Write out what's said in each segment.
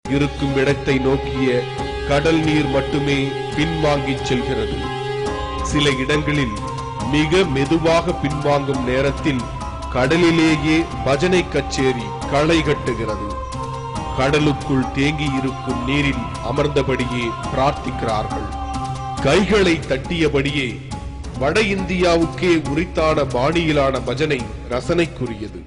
இருக்கும் இடத்தை நோக்கிய கடல் நீர் மட்டுமே பின்வாங்கிச் செல்கிறது சில இடங்களில் மிக மெதுவாக பின்வாங்கும் நேரத்தில் கடலிலேயே பஜனை கச்சேரி களை கட்டுகிறது கடலுக்குள் தேங்கி இருக்கும் நீரில் அமர்ந்தபடியே பிரார்த்திக்கிறார்கள் கைகளை தட்டியபடியே வட இந்தியாவுக்கே உரித்தான பாணியிலான பஜனை ரசனைக்குரியது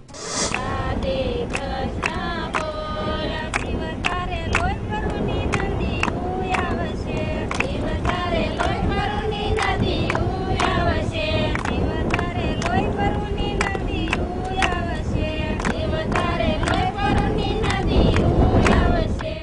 આદે કૃષ્ણ બોલ શિવ તારે લોહી કરુની નદી ઉયાવશે શિવ તારે લોહી કરુની નદી ઉયાવશે શિવ તારે લોહી કરુની નદી ઉયાવશે શિવ તારે લોહી કરુની નદી ઉયાવશે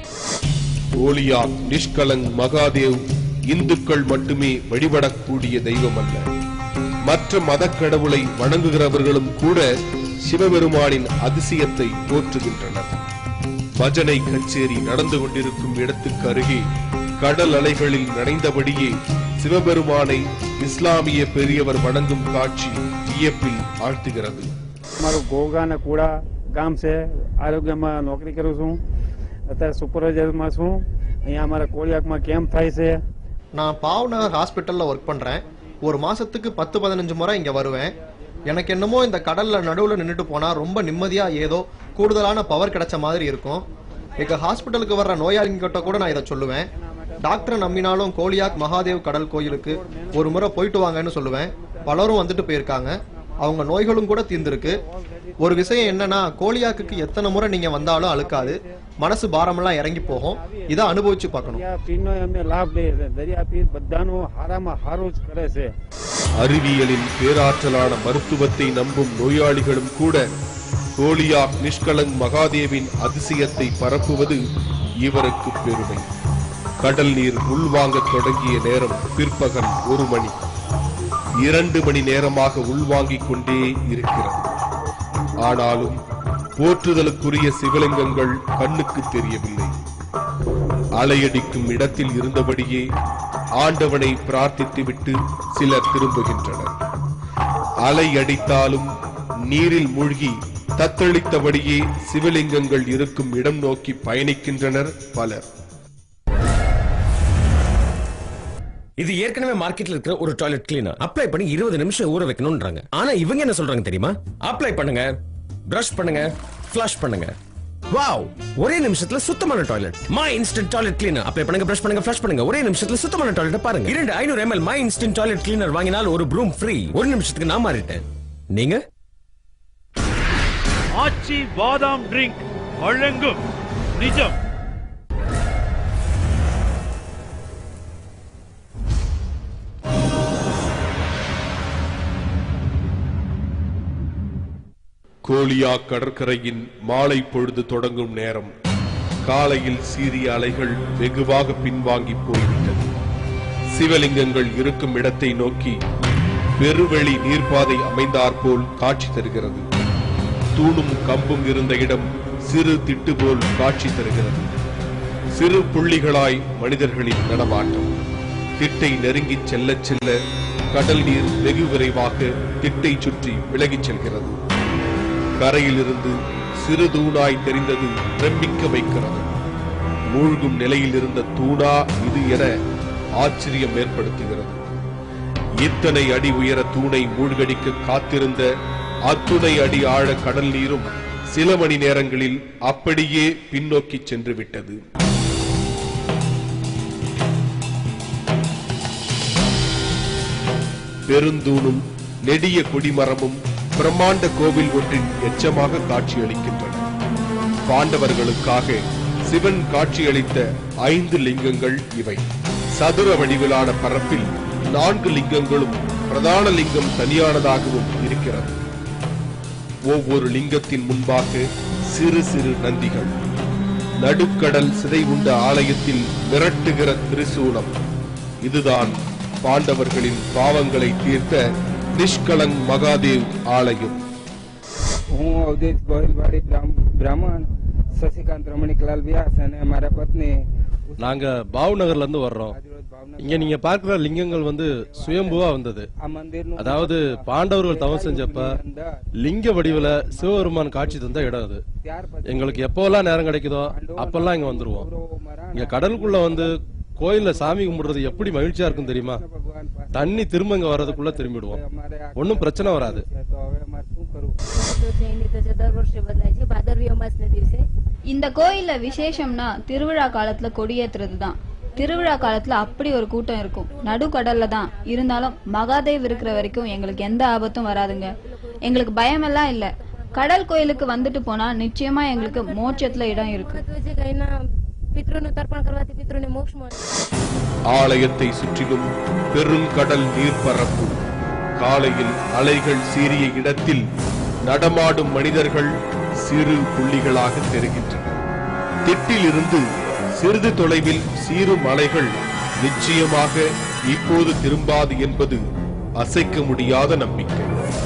ஓலியா நிஷ்கலங் மகாதேவ் இந்துக்கள் மட்டுமே வழிபடக்கூடிய தெய்வம் அல்ல மற்ற மதக் கடவுளை வணங்குகிறவர்களும் கூட சிவபெருமானின் அதிசயத்தை போற்றுகின்றனர் பஜனை கச்சேரி நடந்து கொண்டிருக்கும் இடத்துக்கு அருகே கடல் அலைகளில் நனைந்தபடியே சிவபெருமானை இஸ்லாமிய பெரியவர் வணங்கும் காட்சி வியப்பில் ஆழ்த்துகிறது મારું ઘોઘા ને કુડા ગામ છે આરોગ્યમાં નોકરી કરું છું અત્યારે સુપરવાઇઝરમાં છું અહીંયા અમારા કોળિયાકમાં કેમ્પ થાય છે நான் பாவ்நகர் ஹாஸ்பிட்டல்ல ஒர்க் பண்றேன் ஒரு மாசத்துக்கு பத்து பதினஞ்சு முறை இங்க வருவேன் எனக்கு என்னமோ இந்த கடல்ல நடுவுல நின்றுட்டு போனா ரொம்ப நிம்மதியா ஏதோ கூடுதலான பவர் கிடைச்ச மாதிரி இருக்கும் எங்க ஹாஸ்பிட்டலுக்கு வர்ற நோயாளிங்க கிட்ட கூட நான் இதை சொல்லுவேன் டாக்டரை நம்பினாலும் கோலியாக் மகாதேவ் கடல் கோயிலுக்கு ஒரு முறை போயிட்டு வாங்கன்னு சொல்லுவேன் பலரும் வந்துட்டு போயிருக்காங்க அவங்க நோய்களும் கூட தீர்ந்திருக்கு ஒரு விஷயம் என்னன்னா கோலியாக்குக்கு எத்தனை முறை நீங்க வந்தாலும் அழுக்காது மனசு பாரமெல்லாம் இறங்கி போகும் இதை அனுபவிச்சு பார்க்கணும் દરિયા પીરનો એમને લાભ લે છે દરિયા પીર બધાનું હારામાં હારું જ કરે છે அறிவியலின் பேராற்றலான மருத்துவத்தை நம்பும் நோயாளிகளும் கூட கோலியாக் நிஷ்கலங் மகாதேவின் அதிசயத்தை பரப்புவது இவருக்கு பெருமை கடல் நீர் உள்வாங்கத் தொடங்கிய நேரம் பிற்பகல் ஒரு மணி இரண்டு மணி நேரமாக உள்வாங்கிக் கொண்டே இருக்கிறது ஆனாலும் போற்றுதலுக்குரிய சிவலிங்கங்கள் கண்ணுக்கு தெரியவில்லை அலையடிக்கும் இடத்தில் இருந்தபடியே ஆண்டவனை பிரார்த்தித்துவிட்டு சிலர் திரும்புகின்றனர் அலை அடித்தாலும் நீரில் மூழ்கி தத்தளித்தபடியே சிவலிங்கங்கள் இருக்கும் இடம் நோக்கி பயணிக்கின்றனர் பலர் இது ஏற்கனவே மார்க்கெட்ல இருக்கிற ஒரு டாய்லெட் கிளீனர் அப்ளை பண்ணி இருபது நிமிஷம் ஊற வைக்கணும்ன்றாங்க ஆனா இவங்க என்ன சொல்றாங்க தெரியுமா அப்ளை பண்ணுங்க பிரஷ் பண்ணுங்க ஃபிளஷ் பண்ணுங்க வாவ் ஒரே நிமிஷத்துல சுத்தமான toilet my instant toilet cleaner apply பண்ணுங்க பிரஷ் பண்ணுங்க ஃபிளஷ் பண்ணுங்க ஒரே நிமிஷத்துல சுத்தமான டாய்லெட் பாருங்க இரண்டு ஐநூறு ML my instant toilet cleaner வாங்கினால் ஒரு ப்ரூம் ஃப்ரீ ஒரு நிமிஷத்துக்கு நான் மாறிட்டேன் நீங்க ஆச்சி பாதாம் ட்ரிங்க் வழங்கும் நிஜம் கோலியா கடற்கரையின் மாலை பொழுது தொடங்கும் நேரம் காலையில் சீரிய அலைகள் வெகுவாக பின்வாங்கி போய்விட்டது சிவலிங்கங்கள் இருக்கும் இடத்தை நோக்கி பெருவெளி நீர்ப்பாதை அமைந்தாற்போல் காட்சி தருகிறது தூணும் கம்பும் இருந்த இடம் சிறு திட்டு போல் காட்சி தருகிறது சிறு புள்ளிகளாய் மனிதர்களின் நடமாட்டம் திட்டை நெருங்கிச் செல்லச் செல்ல கடல் நீர் வெகு விரைவாக திட்டை சுற்றி விலகிச் செல்கிறது கரையிலிருந்து சிறு தூணாய் தெரிந்தது பிரமிக்க வைக்கிறது மூழ்கும் நிலையில் இருந்த தூணா இது என ஆச்சரியம் ஏற்படுத்துகிறது இத்தனை அடி உயர தூணை மூழ்கடிக்க காத்திருந்த அத்துணை அடி ஆழ கடல் நீரும் சில மணி நேரங்களில் அப்படியே பின்னோக்கி சென்று விட்டது பெருந்தூணும் நெடிய கொடிமரமும் பிரம்மாண்ட கோவில் ஒன்றின் எச்சமாக காட்சியளிக்கின்றன பாண்டவர்களுக்காக சிவன் காட்சியளித்த ஐந்து லிங்கங்கள் இவை சதுர வடிவிலான பரப்பில் நான்கு லிங்கங்களும் பிரதான லிங்கம் தனியானதாகவும் இருக்கிறது ஒவ்வொரு லிங்கத்தின் முன்பாக சிறு சிறு நந்திகள் நடுக்கடல் சிதைவுண்ட ஆலயத்தில் மிரட்டுகிற திரிசூலம் இதுதான் பாண்டவர்களின் பாவங்களை தீர்த்த நிஷ்கலங் மகாதேவ் ஆலயம் હું અવધેશ ગોહિલવાડી બ્રાહ્મ- બ્રાહ્મણ શશિકાંત રમણીકલાલ વ્યાસ અને મારા પત્ની நாங்க பாவ்நகர்ல இருந்து வர்றோம் भावनगर இங்க நீங்க பார்க்கிற லிங்கங்கள் வந்து சுயம்புவா வந்தது આ મંદિરનું அதாவது பாண்டவர்கள் தவம் செஞ்சப்ப અંદર லிங்க வடிவுல சிவபெருமான் காட்சி தந்த இடம் அது ત્યાર પછી எங்களுக்கு எப்போல்லாம் நேரம் கிடைக்குதோ அப்பெல்லாம் இங்க வந்துருவோம் કૌરવો મહારાજ இங்க கடலுக்குள்ள வந்து கோயில்ல சாமி கும்பிடுறது எப்படி மகிழ்ச்சியா இருக்கும் தெரியுமா ભગવાન પાસે தண்ணி திரும்ப இங்க வர்றதுக்குள்ள திரும்பிடுவோம் અમારે આ ஒன்றும் பிரச்சனை வராது છે તો હવે અમારે શું કરવું તો છે એની તો જે દર વર્ષે બદલાય છે ભાદરવી અમાસના દિવસે இந்த கோயில்ல விசேஷம்னா திருவிழா காலத்துல கொடியேத்துறது தான் திருவிழா காலத்துல அப்படி ஒரு கூட்டம் இருக்கும் நடுக்கடல்ல தான் இருந்தாலும் மகாதேவ் இருக்கிற வரைக்கும் எங்களுக்கு எந்த ஆபத்தும் வராதுங்க எங்களுக்கு பயமெல்லாம் இல்ல கடல் கோயிலுக்கு வந்துட்டு போனா நிச்சயமா எங்களுக்கு மோட்சத்துல இடம் இருக்கு મહત્વ છે કે એના પિતૃનું તર્પણ કરવાથી પિતૃને મોક્ષ મળે ஆலயத்தை சுற்றிலும் பெருங்கடல் நீர்ப்பரப்பு காலையில் அலைகள் சீறிய இடத்தில் நடமாடும் மனிதர்கள் சிறு புள்ளிகளாக தெரிகின்றன திட்டிலிருந்து சிறிது தொலைவில் சீரும் அலைகள் நிச்சயமாக இப்போது திரும்பாது என்பது அசைக்க முடியாத நம்பிக்கை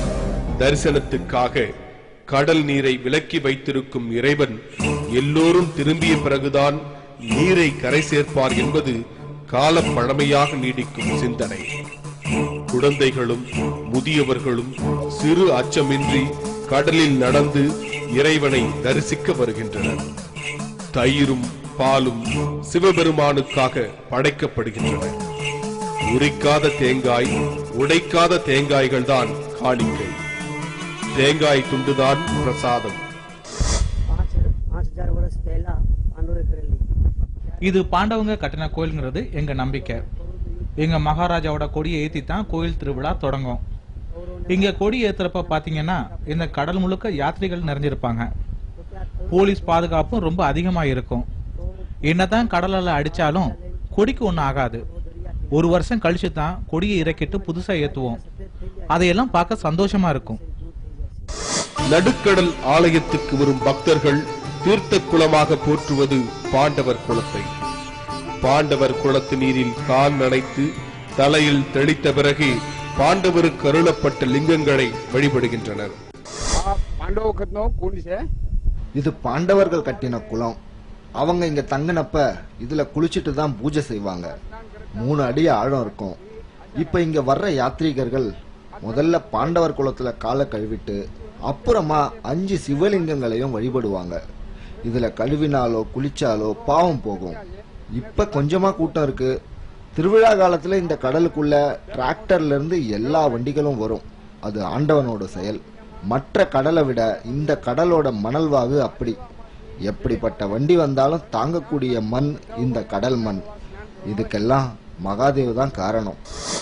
தரிசனத்துக்காக கடல் நீரை விலக்கி வைத்திருக்கும் இறைவன் எல்லோரும் திரும்பிய பிறகுதான் நீரை கரை சேர்ப்பார் என்பது காலப் பழமையாக நீடிக்கும் சிந்தனை குழந்தைகளும் முதியவர்களும் சிறு அச்சமின்றி கடலில் நடந்து இறைவனை தரிசிக்க வருகின்றனர் தயிரும் பாலும் சிவபெருமானுக்காக படைக்கப்படுகின்றன உரிக்காத தேங்காய் உடைக்காத தேங்காய்கள் தான் காணிக்கை தேங்காய் துண்டுதான் பிரசாதம் પાંચ પાંચ હજાર વર્ષ પહેલા પાંડવોએ કરેલી இது பாண்டவங்க கட்டின கோயிலுங்கிறது எங்க நம்பிக்கை எங்க மகாராஜாவோட கொடியை ஏத்தி தான் கோயில் திருவிழா தொடங்கும் இங்க கொடி ஏத்துறப்ப பாத்தீங்கன்னா இந்த கடல் முழுக்க யாத்ரிகள் நிறைஞ்சிருப்பாங்க போலீஸ் பாதுகாப்பும் ரொம்ப அதிகமா இருக்கும் என்னதான் கடலால அடிச்சாலும் கொடிக்கு ஒண்ணும் ஆகாது ஒரு வருஷம் கழிச்சு தான் கொடியை இறக்கிட்டு புதுசா ஏத்துவோம் அதையெல்லாம் பார்க்க சந்தோஷமா இருக்கும் நடுக்கடல் ஆலயத்துக்கு வரும் பக்தர்கள் தீர்த்த குளமாக போற்றுவது பாண்டவர் குளத்தை பாண்டவர் குளத்து நீரில் கால் நனைத்து தலையில் தெளித்த பிறகு பாண்டவருக்கு அருளப்பட்ட லிங்கங்களை வழிபடுகின்றனர் આ પાંડવ વખતનો કુંડ છે இது பாண்டவர்கள் கட்டின குளம் அவங்க இங்க தங்கினப்ப இதுல குளிச்சிட்டு தான் பூஜை செய்வாங்க மூணு அடி ஆழம் இருக்கும் இப்ப இங்க வர்ற யாத்ரீகர்கள் முதல்ல பாண்டவர் குளத்துல காலை கழுவிட்டு அப்புறமா அஞ்சு சிவலிங்கங்களையும் வழிபடுவாங்க இதுல கழுவினாலோ குளிச்சாலோ பாவம் போகும் இப்ப கொஞ்சமா கூட்டம் இருக்கு திருவிழா காலத்துல இந்த கடலுக்குள்ள டிராக்டர்ல இருந்து எல்லா வண்டிகளும் வரும் அது ஆண்டவனோட செயல் மற்ற கடலை விட இந்த கடலோட மணல்வாகு அப்படி எப்படிப்பட்ட வண்டி வந்தாலும் தாங்கக்கூடிய மண் இந்த கடல் மண் இதுக்கெல்லாம் மகாதேவ் தான் காரணம்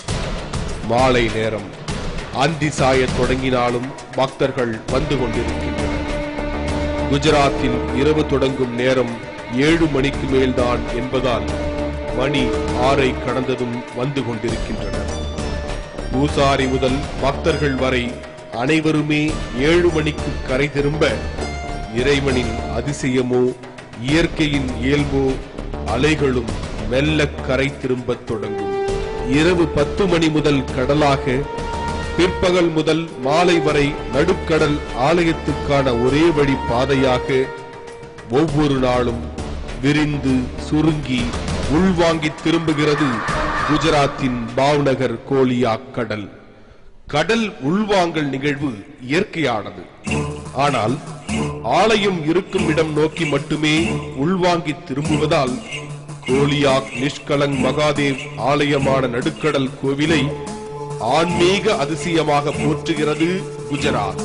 மாலை நேரம் அந்தி சாயத் தொடங்கினாலும் பக்தர்கள் வந்து கொண்டிருக்கின்றனர் குஜராத்தில் இரவு தொடங்கும் நேரம் ஏழு மணிக்கு மேல்தான் என்பதால் மணி ஆறை கடந்ததும் வந்து கொண்டிருக்கின்றனர் பூசாரி முதல் பக்தர்கள் வரை அனைவருமே ஏழு மணிக்கு கரை திரும்ப இறைவனின் அதிசயமோ இயற்கையின் இயல்போ அலைகளும் மெல்ல கரை திரும்பத் தொடங்கும் இரவு பத்து மணி முதல் கடலாக பிற்பகல் முதல் மாலை வரை நடுக்கடல் ஆலயத்துக்கான ஒரே வழி பாதையாக ஒவ்வொரு நாளும் விரிந்து சுருங்கி உள்வாங்கி திரும்புகிறது குஜராத்தின் பாவ்நகர் கோலியா கடல் கடல் உள்வாங்கல் நிகழ்வு இயற்கையானது ஆனால் ஆலயம் இருக்கும் இடம் நோக்கி மட்டுமே உள்வாங்கி திரும்புவதால் கோலியாக் நிஷ்கலங் மகாதேவ் ஆலயமான நடுக்கடல் கோவிலை ஆன்மீக அதிசயமாக போற்றுகிறது குஜராத்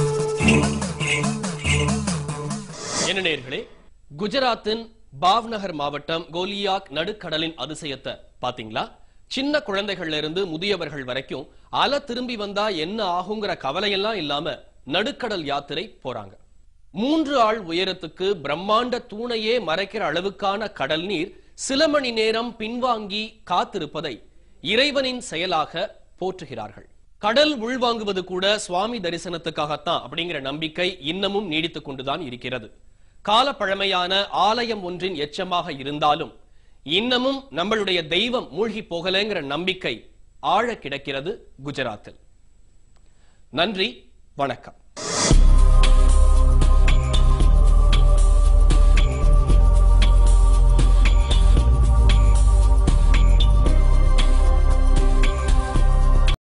என்ன நேர்களே குஜராத்தின் பாவ்நகர் மாவட்டம் கோலியாக் நடுக்கடலின் அதிசயத்தை பாத்தீங்களா சின்ன குழந்தைகள்ல இருந்து முதியவர்கள் வரைக்கும் அலை திரும்பி வந்தா என்ன ஆகுங்கிற கவலையெல்லாம் இல்லாம நடுக்கடல் யாத்திரை போறாங்க மூன்று ஆள் உயரத்துக்கு பிரம்மாண்ட தூணையே மறைக்கிற அளவுக்கான கடல் நீர் சில மணி நேரம் பின்வாங்கி காத்திருப்பதை இறைவனின் செயலாக போற்றுகிறார்கள் கடல் உள்வாங்குவது கூட சுவாமி தரிசனத்துக்காகத்தான் அப்படிங்கிற நம்பிக்கை இன்னமும் நீடித்துக் கொண்டுதான் இருக்கிறது கால பழமையான ஆலயம் ஒன்றின் எச்சமாக இருந்தாலும் இன்னமும் நம்மளுடைய தெய்வம் மூழ்கி போகலைங்கிற நம்பிக்கை ஆழ கிடக்கிறது குஜராத்தில் நன்றி வணக்கம்